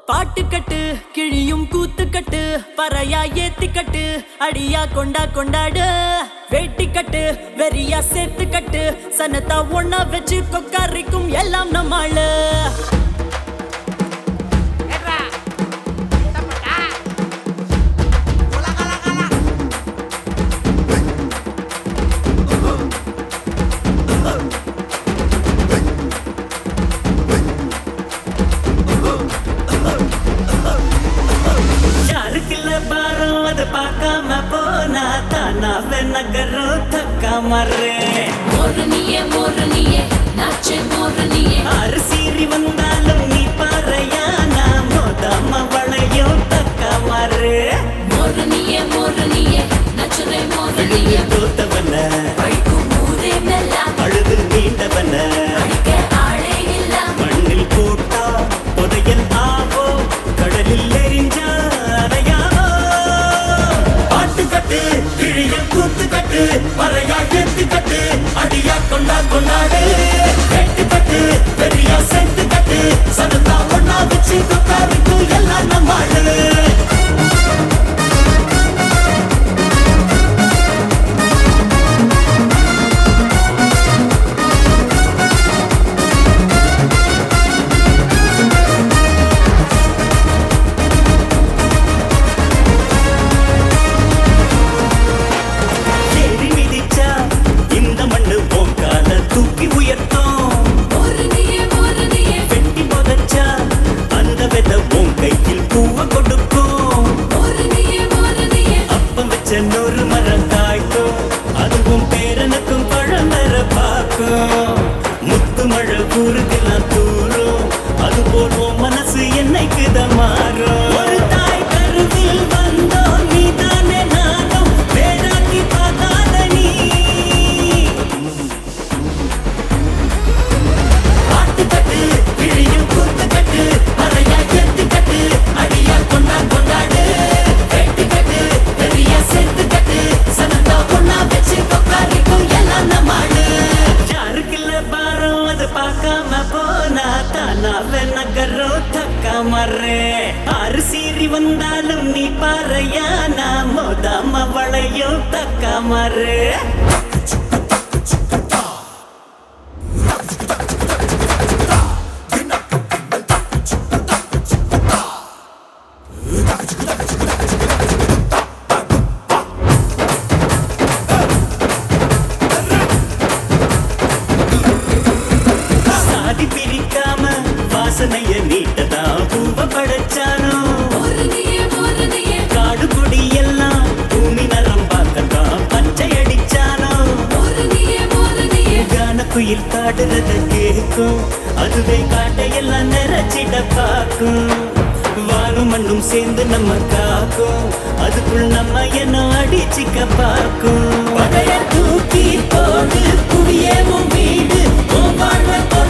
பாட்டு கட்டு கிழியும் கூத்து கட்டு பறையா ஏத்தி கட்டு அடியா கொண்டா கொண்டாடு வேட்டி கட்டு வெறியா சேர்த்து கட்டு சனத்தா ஒன்னா வச்சு கொக்காரிக்கும் எல்லாம் நம்மாளு ஏட்ரா தப்பட்டா உலகலகல யாருக்குள்ள பாரம் அது பார்க்காம போனா தானா நகரம் தக்கா மர்றேன் மோரணியே மோரணியே நாச்சே மோரணியே ஆறு சீறி வந்தாலும் நீ பாறையா நான் மோதாம வளையும் தக்கா மர்றே மோரணியே மோரணியே நச்சரே மோரணியே தோத்தவன பழிக்கும் ஊரே மெல்லாம் அழுது நீண்டவன அடிக்க ஆளே இல்ல மண்ணில் போட்டா புதையல் ஆவோ கடலில் எரிஞ்சா அறையாவோ பாட்டு கட்டு கிழிய கூத்து கட்டு மறையா எத்து கட்டு அடியா கொண்டா கொண்டாடு வெட்டு கட்டு பெரியா செத்து கட்டு சனத்தா ஒன்னா வச்சு கொக்காரிக்கு எல்லாம் நம்மாடு ஏறி மிதிச்சா இந்த மண்ணு போக்கால தூக்கி உயர்த்தும் மோரணியே மோரணியே வெட்டி புதைச்சா அந்த வித உன் கையில் பூவ கொடுக்கும் மோரணியே மோரணியே அப்பம் வச்ச நூறு மரம் காய்க்கும் அதுவும் பேரனுக்கும் பழம் வர பார்க்கும் முத்து மழை ஊருக்கெல்லாம் தூரும் அது போல் உன் மனசு என்னைக்கு தான் மாறும் ஒரு தாய் கருவில் வந்தோம் நீ தானே நானும் வேறாக்கி பார்க்காத நீ பாட்டு கட்டு கிழியும் கூத்து கட்டு அறையா எத்து கட்டு அடியா கொண்டா கொண்டாடு வெட்டு கட்டு பெரிய சேர்த்து கட்டு சனந்தா பொண்ணா வச்சு கொக்காரிக்கும் எல்லாம் நம்மாடு யாருக்குள்ள பாரம் அது பார்க்காம போனா தானா நகரம் தக்கா மர்றே ஆறு சீறி வந்தாலும் நீ பாறையா நான் மோதாம வளையும் தக்கா மர்றே சாதி பிரிக்காம வாசனைய நீட்டதா பூவ படைச்சானோ மோரணியே மோரணியே காடு கொடி எல்லாம் பூமி நரம் பார்க்கத்தான் பச்சை அடிச்சானோ மோரணியே மோரணியே கான குயில் காடுறத கேக்கும் அதுவே காட்டையெல்லாம் நிறைச்சிட பார்க்கும் வானும் மண்ணும் சேர்ந்து நம்ம காக்கும் அதுக்குள் நம்ம என்ன அடிச்சுக்க பார்க்கும் பகைய தூக்கி போடு புவியே உன் வீடு உன் வாழ்வை